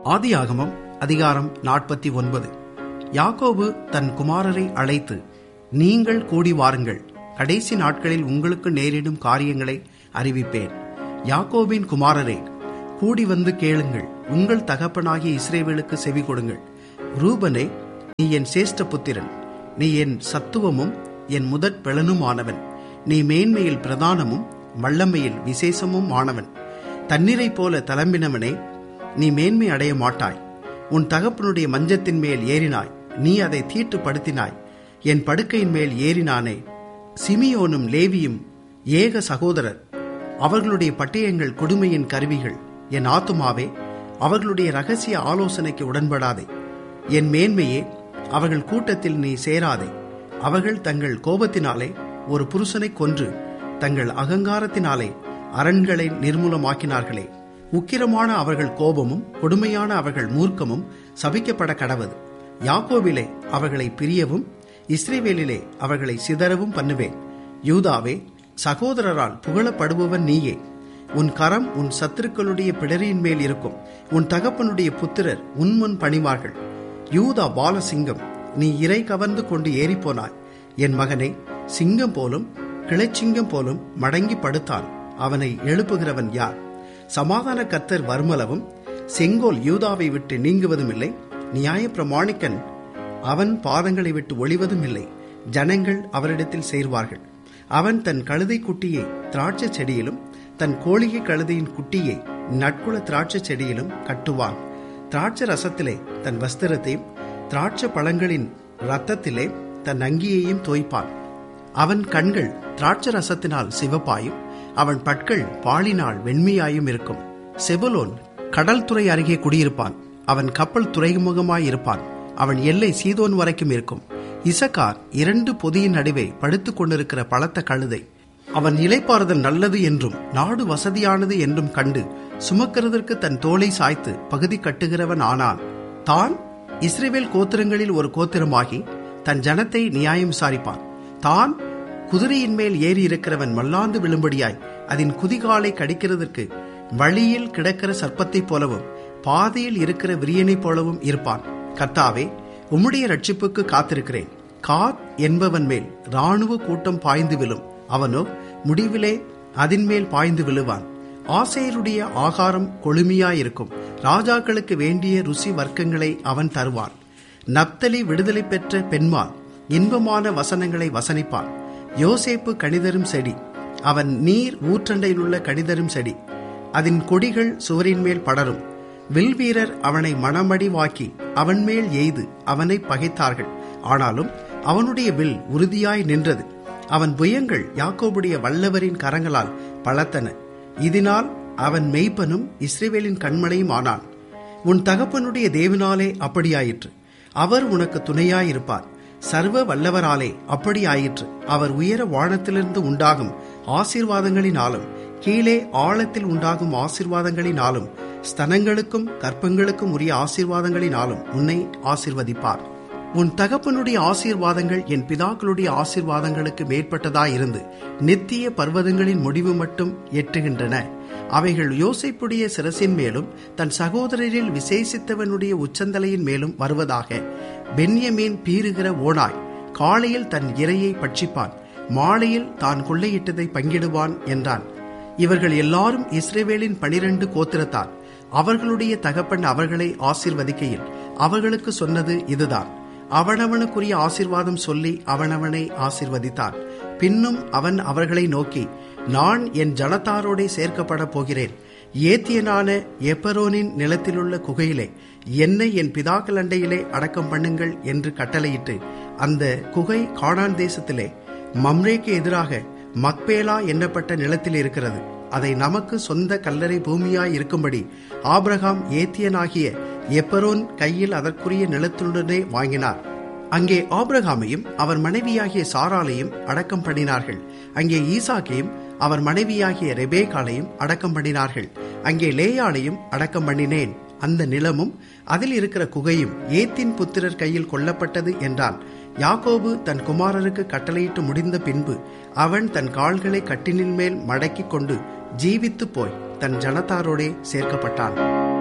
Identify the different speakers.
Speaker 1: ஆதியாகமம் அதிகாரம் நாற்பத்தி ஒன்பது யாக்கோபு தன் குமாரரை அழைத்து நீங்கள் கூடி வாருங்கள் கடைசி நாட்களில் உங்களுக்கு நேரிடும் காரியங்களை அறிவிப்பேன் யாக்கோபின் குமாரரே கூடி வந்து கேளுங்கள் உங்கள் தகப்பனாகிய இஸ்ரேவேலுக்கு செவி கொடுங்கள் ரூபனே நீ என் சேஷ்ட புத்திரன் நீ என் சத்துவமும் என் முதற் பெலனுமானவன் நீ மேன்மையில் பிரதானமும் வல்லமையில் விசேஷமும் ஆனவன் தண்ணீரைப் போல தளம்பினவனே நீ மேன்மை அடைய மாட்டாய் உன் தகப்பனுடைய மஞ்சத்தின் மேல் ஏறினாய் நீ அதை தீட்டுப்படுத்தினாய் என் படுக்கையின் மேல் ஏறினானே சிமியோனும் லேவியும் ஏக சகோதரர் அவர்களுடைய பட்டயங்கள் கொடுமையின் கருவிகள் என் ஆத்துமாவே அவர்களுடைய ரகசிய ஆலோசனைக்கு உடன்படாதே என் மேன்மையே அவர்கள் கூட்டத்தில் நீ சேராதே அவர்கள் தங்கள் கோபத்தினாலே ஒரு புருஷனை கொன்று தங்கள் அகங்காரத்தினாலே அரண்களை நிர்மூலமாக்கினார்களே உக்கிரமான அவர்கள் கோபமும் கொடுமையான அவர்கள் மூர்க்கமும் சபிக்கப்பட கடவது யாக்கோவிலே அவர்களை பிரியவும் இஸ்ரேவேலிலே அவர்களை சிதறவும் பண்ணுவேன் யூதாவே சகோதரரால் புகழப்படுபவன் நீயே உன் கரம் உன் சத்துருக்களுடைய பிடரியின் மேல் இருக்கும் உன் தகப்பனுடைய புத்திரர் உன்முன் பணிவார்கள் யூதா பாலசிங்கம் நீ இறை கவர்ந்து கொண்டு ஏறிப்போனாய் என் மகனே சிங்கம் போலும் கிளைச்சிங்கம் போலும் மடங்கி படுத்தான் அவனை எழுப்புகிறவன் யார் சமாதான கத்தர் வர்மலவும் செங்கோல் யூதாவை விட்டு நீங்குவதும் இல்லை நியாய பிரமாணிக்கன் அவன் பாதங்களை விட்டு ஒளிவதும் இல்லை ஜனங்கள் அவரிடத்தில் சேர்வார்கள் அவன் தன் கழுதை குட்டியை திராட்சை செடியிலும் தன் கோழிகை கழுதையின் குட்டியை நட்குல திராட்சை செடியிலும் கட்டுவான் திராட்சை ரசத்திலே தன் வஸ்திரத்தையும் திராட்சை பழங்களின் ரத்தத்திலே தன் அங்கியையும் தோய்ப்பான் அவன் கண்கள் திராட்சை ரசத்தினால் சிவப்பாயும் அவன் பற்கள் பாலினால் வெண்மையாயும் இருக்கும் செபுலோன் கடல் துறை அருகே குடியிருப்பான் அவன் கப்பல் துறைமுகமாயிருப்பான் அவன் எல்லை சீதோன் வரைக்கும் இருக்கும் இசக்கார் இரண்டு பொதியின் நடுவே படுத்துக் கொண்டிருக்கிற பலத்த கழுதை அவன் இலைப்பாறுதல் நல்லது என்றும் நாடு வசதியானது என்றும் கண்டு சுமக்கிறதற்கு தன் தோலை சாய்த்து பகுதி கட்டுகிறவன் ஆனான் தான் இஸ்ரேவேல் கோத்திரங்களில் ஒரு கோத்திரமாகி தன் ஜனத்தை நியாயம் விசாரிப்பான் தான் குதிரையின் மேல் ஏறி இருக்கிறவன் மல்லாந்து விழும்படியாய் அதன் குதிகாலை கடிக்கிறதற்கு வழியில் கிடக்கிற சர்ப்பத்தைப் போலவும் பாதையில் இருக்கிற விரியனைப் போலவும் இருப்பான் கர்த்தாவே உம்முடைய ரட்சிப்புக்கு காத்திருக்கிறேன் காத் என்பவன் மேல் இராணுவ கூட்டம் பாய்ந்து விழும் அவனோ முடிவிலே அதன் மேல் பாய்ந்து விழுவான் ஆசையருடைய ஆகாரம் கொழுமையாயிருக்கும் ராஜாக்களுக்கு வேண்டிய ருசி வர்க்கங்களை அவன் தருவான் நப்தலி விடுதலை பெற்ற பெண்மாள் இன்பமான வசனங்களை வசனிப்பான் யோசேப்பு கணிதரும் செடி அவன் நீர் ஊற்றண்டையிலுள்ள கணிதரும் செடி அதன் கொடிகள் சுவரின் மேல் படரும் வில்வீரர் அவனை மணமடிவாக்கி அவன் மேல் எய்து அவனை பகைத்தார்கள் ஆனாலும் அவனுடைய வில் உறுதியாய் நின்றது அவன் புயங்கள் யாக்கோபுடைய வல்லவரின் கரங்களால் பலத்தன இதனால் அவன் மெய்ப்பனும் இஸ்ரேவேலின் கண்மலையும் ஆனான் உன் தகப்பனுடைய தேவனாலே அப்படியாயிற்று அவர் உனக்கு துணையாயிருப்பார் சர்வ வல்லவராலே அப்படி ஆயிற்று அவர் உயர வானத்திலிருந்து உண்டாகும் ஆசீர்வாதங்களினாலும் கீழே ஆழத்தில் உண்டாகும் ஆசீர்வாதங்களினாலும் ஸ்தனங்களுக்கும் கற்பங்களுக்கும் உரிய ஆசீர்வாதங்களினாலும் உன்னை ஆசிர்வதிப்பார் உன் தகப்பனுடைய ஆசீர்வாதங்கள் என் பிதாக்களுடைய ஆசீர்வாதங்களுக்கு மேற்பட்டதாயிருந்து நித்திய பர்வதங்களின் முடிவு மட்டும் எட்டுகின்றன அவைகள் யோசைப்புடைய சிரசின் மேலும் தன் சகோதரரில் விசேஷித்தவனுடைய உச்சந்தலையின் மேலும் வருவதாக பென்யமீன் பீறுகிற ஓனாய் காலையில் தன் இரையை பட்சிப்பான் மாலையில் தான் கொள்ளையிட்டதை பங்கிடுவான் என்றான் இவர்கள் எல்லாரும் இஸ்ரேவேலின் பனிரெண்டு கோத்திரத்தார் அவர்களுடைய தகப்பன் அவர்களை ஆசிர்வதிக்கையில் அவர்களுக்கு சொன்னது இதுதான் அவனவனுக்குரிய ஆசிர்வாதம் சொல்லி அவனவனை ஆசிர்வதித்தான் பின்னும் அவன் அவர்களை நோக்கி நான் என் ஜனத்தாரோடே சேர்க்கப்பட போகிறேன் ஏத்தியனான எப்பரோனின் நிலத்திலுள்ள குகையிலே என்னை என் பிதாக்கள் அண்டையிலே அடக்கம் பண்ணுங்கள் என்று கட்டளையிட்டு அந்த குகை காணான் தேசத்திலே மம்ரேக்கு எதிராக மக்பேலா எண்ணப்பட்ட நிலத்தில் இருக்கிறது அதை நமக்கு சொந்த கல்லறை பூமியாய் இருக்கும்படி ஆபிரகாம் ஏத்தியனாகிய எப்பரோன் கையில் அதற்குரிய நிலத்துடனே வாங்கினார் அங்கே ஆபிரகாமையும் அவர் மனைவியாகிய சாராலையும் அடக்கம் பண்ணினார்கள் அங்கே ஈசாக்கையும் அவர் மனைவியாகிய ரெபேகாலையும் அடக்கம் பண்ணினார்கள் அங்கே லேயாளையும் அடக்கம் பண்ணினேன் அந்த நிலமும் அதில் இருக்கிற குகையும் ஏத்தின் புத்திரர் கையில் கொல்லப்பட்டது என்றான் யாக்கோபு தன் குமாரருக்கு கட்டளையிட்டு முடிந்த பின்பு அவன் தன் கால்களை கட்டினின் மேல் மடக்கிக் கொண்டு ஜீவித்து போய் தன் ஜனத்தாரோடே சேர்க்கப்பட்டான்